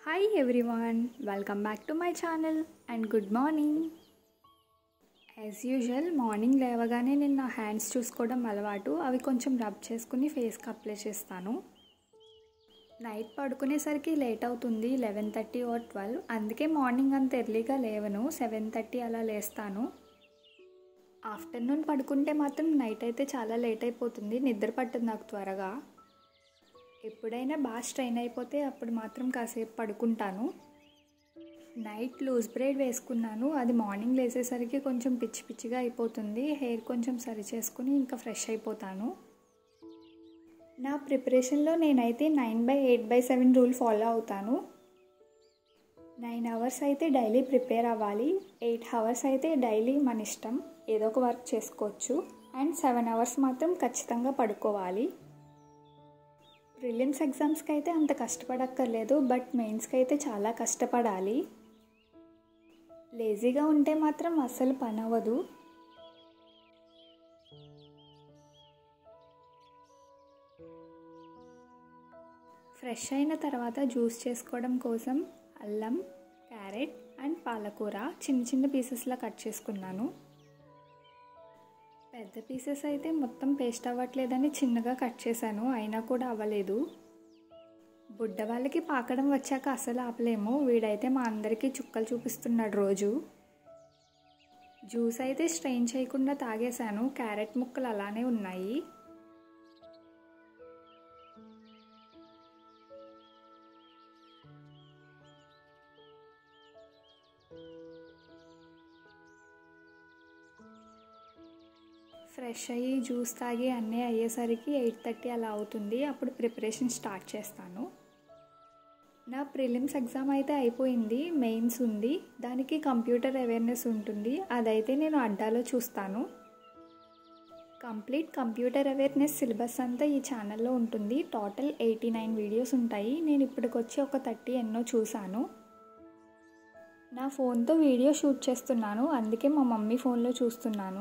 Hi everyone welcome back to my channel and good morning as usual morning లేవగానే నేను నా hands చూసుకోవడం అలవాటు అవి కొంచెం రబ్ చేసుకుని ఫేస్కి అప్లై చేస్తాను నైట్ పడుకునేసరికి లేట్ అవుతుంది లెవెన్ థర్టీ ఆర్ ట్వెల్వ్ అందుకే మార్నింగ్ అంత ఎర్లీగా లేవను సెవెన్ థర్టీ అలా లేస్తాను ఆఫ్టర్నూన్ పడుకుంటే మాత్రం నైట్ అయితే చాలా లేట్ అయిపోతుంది నిద్ర పట్టదు నాకు త్వరగా ఎప్పుడైనా బాగా స్ట్రెయిన్ అయిపోతే అప్పుడు మాత్రం కాసేపు పడుకుంటాను నైట్ లూజ్ బ్రైడ్ వేసుకున్నాను అది మార్నింగ్ లేసేసరికి కొంచెం పిచ్చి పిచ్చిగా అయిపోతుంది హెయిర్ కొంచెం సరి చేసుకుని ఇంకా ఫ్రెష్ అయిపోతాను నా ప్రిపరేషన్లో నేనైతే nine by eight by seven rule follow అవుతాను నైన్ అవర్స్ అయితే డైలీ ప్రిపేర్ అవ్వాలి ఎయిట్ అవర్స్ అయితే డైలీ మన ఇష్టం ఏదో ఒక వర్క్ చేసుకోవచ్చు అండ్ సెవెన్ అవర్స్ మాత్రం ఖచ్చితంగా పడుకోవాలి ప్రిలిమ్స్ ఎగ్జామ్స్కి అయితే అంత కష్టపడక్కర్లేదు బట్ మెయిన్స్కి అయితే చాలా కష్టపడాలి లేజీగా ఉంటే మాత్రం అస్సలు పని అవ్వదు ఫ్రెష్ అయిన తర్వాత జ్యూస్ చేసుకోవడం కోసం అల్లం క్యారెట్ అండ్ పాలకూర చిన్న చిన్న పీసెస్లా కట్ చేసుకున్నాను పెద్ద పీసెస్ అయితే మొత్తం పేస్ట్ అవ్వట్లేదని చిన్నగా కట్ చేశాను అయినా కూడా అవ్వలేదు బుడ్డ వాళ్ళకి పాకడం వచ్చాక అసలు ఆపలేము వీడైతే మా అందరికీ చుక్కలు చూపిస్తున్నాడు రోజు జ్యూస్ అయితే స్ట్రెయిన్ చేయకుండా తాగేశాను క్యారెట్ ముక్కలు అలానే ఉన్నాయి ఫ్రెష్ అయ్యి జ్యూస్ తాగి అన్నీ అయ్యేసరికి ఎయిట్ థర్టీ అలా అవుతుంది అప్పుడు ప్రిపరేషన్ స్టార్ట్ చేస్తాను నా ప్రిలిమ్స్ ఎగ్జామ్ అయితే అయిపోయింది మెయిన్స్ ఉంది దానికి కంప్యూటర్ అవేర్నెస్ ఉంటుంది అదైతే నేను అడ్డాలో చూస్తాను కంప్లీట్ కంప్యూటర్ అవేర్నెస్ సిలబస్ అంతా ఈ ఛానల్లో ఉంటుంది టోటల్ ఎయిటీ నైన్ వీడియోస్ ఉంటాయి నేను ఇప్పటికొచ్చి ఒక థర్టీ ఎన్నో చూశాను నా ఫోన్తో వీడియో షూట్ చేస్తున్నాను అందుకే మా మమ్మీ ఫోన్లో చూస్తున్నాను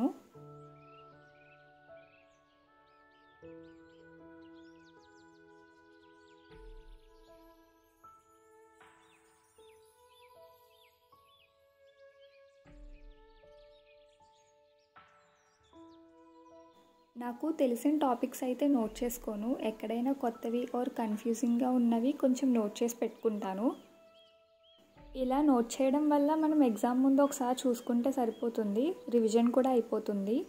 నాకు తెలిసిన టాపిక్స్ అయితే నోట్ చేసుకోను ఎక్కడైనా కొత్తవి ఆర్ కన్ఫ్యూజింగ్గా ఉన్నవి కొంచెం నోట్ చేసి పెట్టుకుంటాను ఇలా నోట్ చేయడం వల్ల మనం ఎగ్జామ్ ముందు ఒకసారి చూసుకుంటే సరిపోతుంది రివిజన్ కూడా అయిపోతుంది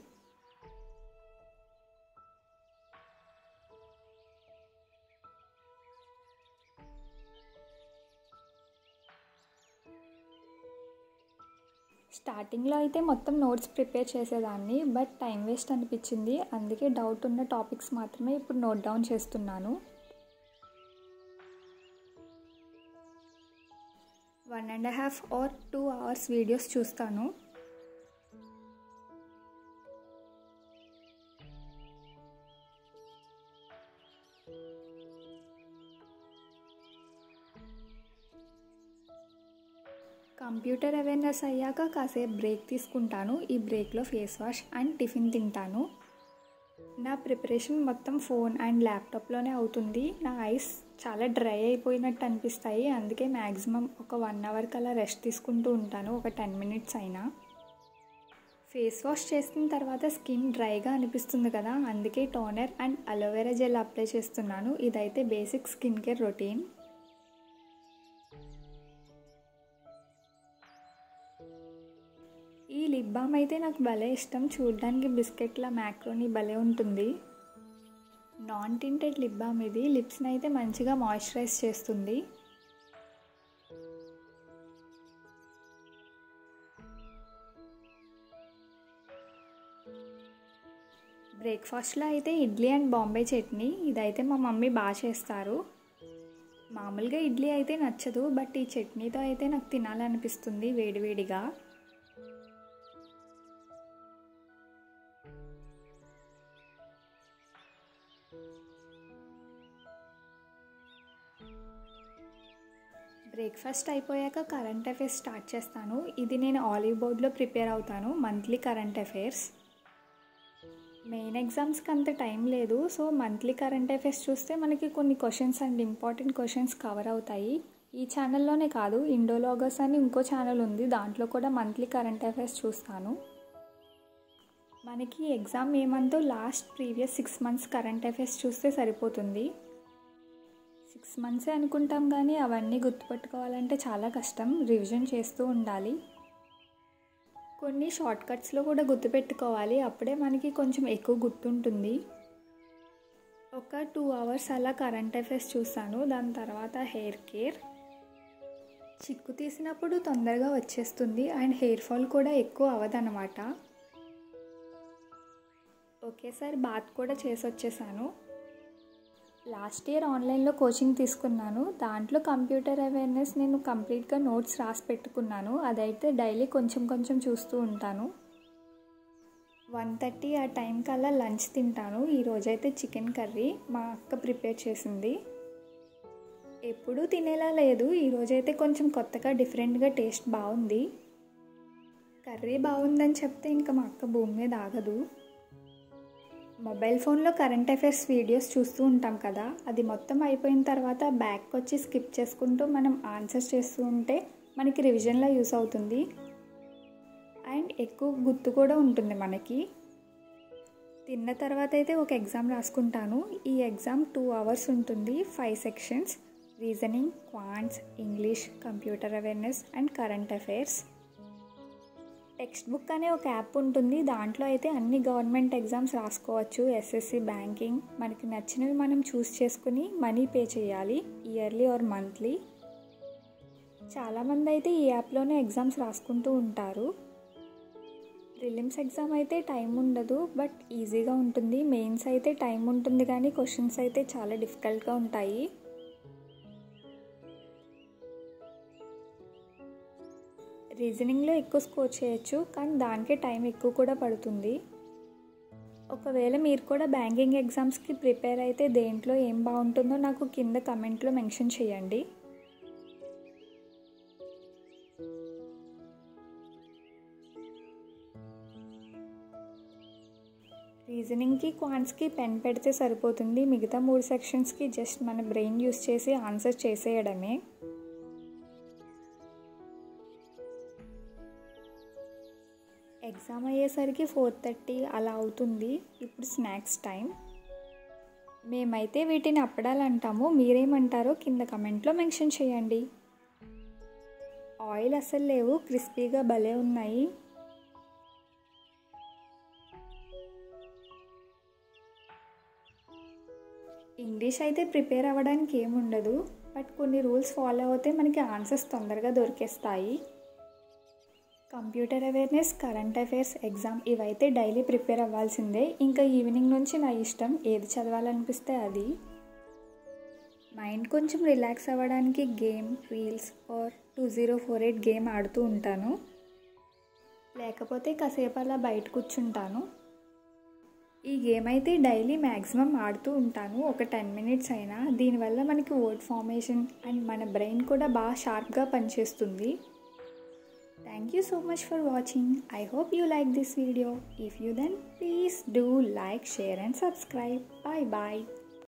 స్టార్టింగ్లో అయితే మొత్తం నోట్స్ ప్రిపేర్ చేసేదాన్ని బట్ టైం వేస్ట్ అనిపించింది అందుకే డౌట్ ఉన్న టాపిక్స్ మాత్రమే ఇప్పుడు నోట్ డౌన్ చేస్తున్నాను one and half or two hours videos చూస్తాను కంప్యూటర్ అవేర్నెస్ అయ్యాక కాసేపు బ్రేక్ తీసుకుంటాను ఈ బ్రేక్లో ఫేస్ వాష్ అండ్ టిఫిన్ తింటాను నా ప్రిపరేషన్ మొత్తం ఫోన్ అండ్ ల్యాప్టాప్లోనే అవుతుంది నా ఐస్ చాలా డ్రై అయిపోయినట్టు అనిపిస్తాయి అందుకే మ్యాక్సిమం ఒక వన్ అవర్ కల్లా రెస్ట్ తీసుకుంటూ ఉంటాను ఒక టెన్ మినిట్స్ అయినా ఫేస్ వాష్ చేసిన తర్వాత స్కిన్ డ్రైగా అనిపిస్తుంది కదా అందుకే toner and aloe vera gel apply చేస్తున్నాను ఇదైతే బేసిక్ స్కిన్ కేర్ రొటీన్ ఈ లిప్ బామ్ అయితే నాకు భలే ఇష్టం చూడడానికి బిస్కెట్ల మ్యాక్రోని భలే ఉంటుంది నాన్ టింటెడ్ లిప్ బామ్ ఇది లిప్స్ని అయితే మంచిగా మాయిశ్చరైజ్ చేస్తుంది బ్రేక్ఫాస్ట్లో అయితే ఇడ్లీ అండ్ బాంబే చట్నీ ఇదైతే మా మమ్మీ బాగా చేస్తారు మామూలుగా ఇడ్లీ అయితే నచ్చదు బట్ ఈ చట్నీతో అయితే నాకు తినాలనిపిస్తుంది వేడివేడిగా బ్రేక్ఫాస్ట్ అయిపోయాక కరెంట్ అఫైర్స్ స్టార్ట్ చేస్తాను ఇది నేను ఆలివ్ బోర్డ్లో ప్రిపేర్ అవుతాను మంత్లీ కరెంట్ అఫైర్స్ మెయిన్ ఎగ్జామ్స్కి అంత టైం లేదు సో మంత్లీ కరెంట్ అఫైర్స్ చూస్తే మనకి కొన్ని questions and important questions cover అవుతాయి ఈ ఛానల్లోనే కాదు ఇండోలాగర్స్ అని ఇంకో ఛానల్ ఉంది దాంట్లో కూడా మంత్లీ కరెంట్ అఫైర్స్ చూస్తాను మనకి ఎగ్జామ్ ఏమంతో last previous six months current affairs చూస్తే సరిపోతుంది సిక్స్ మంత్సే అనుకుంటాం కానీ అవన్నీ గుర్తుపెట్టుకోవాలంటే చాలా కష్టం రివిజన్ చేస్తూ ఉండాలి కొన్ని షార్ట్ కట్స్లో కూడా గుర్తుపెట్టుకోవాలి అప్పుడే మనకి కొంచెం ఎక్కువ గుర్తుంటుంది ఒక టూ అవర్స్ అలా కరెంట్ అఫైర్స్ చూస్తాను దాని తర్వాత హెయిర్ కేర్ చిక్కు తీసినప్పుడు తొందరగా వచ్చేస్తుంది అండ్ హెయిర్ ఫాల్ కూడా ఎక్కువ అవ్వదన్నమాట ఒకేసారి బాత్ కూడా చేసి వచ్చేసాను లాస్ట్ ఇయర్ ఆన్లైన్లో కోచింగ్ తీసుకున్నాను దాంట్లో కంప్యూటర్ అవేర్నెస్ నేను కంప్లీట్గా నోట్స్ రాసి పెట్టుకున్నాను అదైతే డైలీ కొంచెం కొంచెం చూస్తూ ఉంటాను వన్ థర్టీ ఆ టైం కల్లా లంచ్ తింటాను ఈరోజైతే చికెన్ కర్రీ మా అక్క ప్రిపేర్ చేసింది ఎప్పుడూ తినేలా లేదు ఈరోజైతే కొంచెం కొత్తగా డిఫరెంట్గా టేస్ట్ బాగుంది కర్రీ బాగుందని చెప్తే ఇంకా మా అక్క భూమి మీద ఆగదు మొబైల్ ఫోన్లో కరెంట్ అఫైర్స్ వీడియోస్ చూస్తూ ఉంటాం కదా అది మొత్తం అయిపోయిన తర్వాత బ్యాక్ వచ్చి స్కిప్ చేసుకుంటూ మనం ఆన్సర్స్ చేస్తూ ఉంటే మనకి రివిజన్లో యూస్ అవుతుంది అండ్ ఎక్కువ గుర్తు కూడా ఉంటుంది మనకి తిన్న తర్వాత అయితే ఒక ఎగ్జామ్ రాసుకుంటాను ఈ ఎగ్జామ్ టూ అవర్స్ ఉంటుంది five sections reasoning quants English computer awareness and current affairs Testbook అనే ఒక యాప్ ఉంటుంది దాంట్లో అయితే అన్ని గవర్నమెంట్ ఎగ్జామ్స్ రాసుకోవచ్చు ఎస్ఎస్సి బ్యాంకింగ్ మనకి నచ్చినవి మనం చూస్ చేసుకుని మనీ పే చేయాలి ఇయర్లీ ఆర్ మంత్లీ చాలామంది అయితే ఈ యాప్లోనే ఎగ్జామ్స్ రాసుకుంటూ ఉంటారు ప్రిలిమ్స్ ఎగ్జామ్ అయితే టైం ఉండదు బట్ ఈజీగా ఉంటుంది మెయిన్స్ అయితే టైం ఉంటుంది కానీ క్వశ్చన్స్ అయితే చాలా డిఫికల్ట్గా ఉంటాయి రీజనింగ్లో ఎక్కువ స్కోర్ చేయొచ్చు కానీ దానికే టైం ఎక్కువ కూడా పడుతుంది ఒకవేళ మీరు కూడా బ్యాంకింగ్ ఎగ్జామ్స్కి ప్రిపేర్ అయితే దేంట్లో ఏం బాగుంటుందో నాకు కింద కమెంట్లో మెన్షన్ చేయండి రీజనింగ్కి క్వాంట్స్కి పెన్ పెడితే సరిపోతుంది మిగతా మూడు సెక్షన్స్కి జస్ట్ మన బ్రెయిన్ యూస్ చేసి ఆన్సర్ చేసేయడమే ఎగ్జామ్ అయ్యేసరికి ఫోర్ థర్టీ అలా అవుతుంది ఇప్పుడు స్నాక్స్ టైం మేమైతే వీటిని అప్పడాలు అంటాము మీరేమంటారో కింద కమెంట్లో మెన్షన్ చేయండి ఆయిల్ అసలు లేవు క్రిస్పీగా భలే ఉన్నాయి ఇంగ్లీష్ అయితే ప్రిపేర్ అవ్వడానికి ఏముండదు బట్ కొన్ని రూల్స్ ఫాలో అవుతే మనకి ఆన్సర్స్ తొందరగా దొరికేస్తాయి computer awareness current affairs exam ఇవైతే డైలీ ప్రిపేర్ అవ్వాల్సిందే ఇంకా ఈవినింగ్ నుంచి నా ఇష్టం ఏది చదవాలనిపిస్తే అది మైండ్ కొంచెం రిలాక్స్ అవ్వడానికి game reels or two zero four eight game ఆడుతూ ఉంటాను లేకపోతే కాసేపు అలా బయట కూర్చుంటాను ఈ గేమ్ అయితే డైలీ మ్యాక్సిమం ఆడుతూ ఉంటాను ఒక టెన్ మినిట్స్ అయినా దీనివల్ల మనకి వర్డ్ ఫార్మేషన్ అండ్ మన బ్రెయిన్ కూడా బాగా షార్ప్గా పనిచేస్తుంది Thank you so much for watching. I hope you like this video. If you then, please do like, share and subscribe. Bye bye.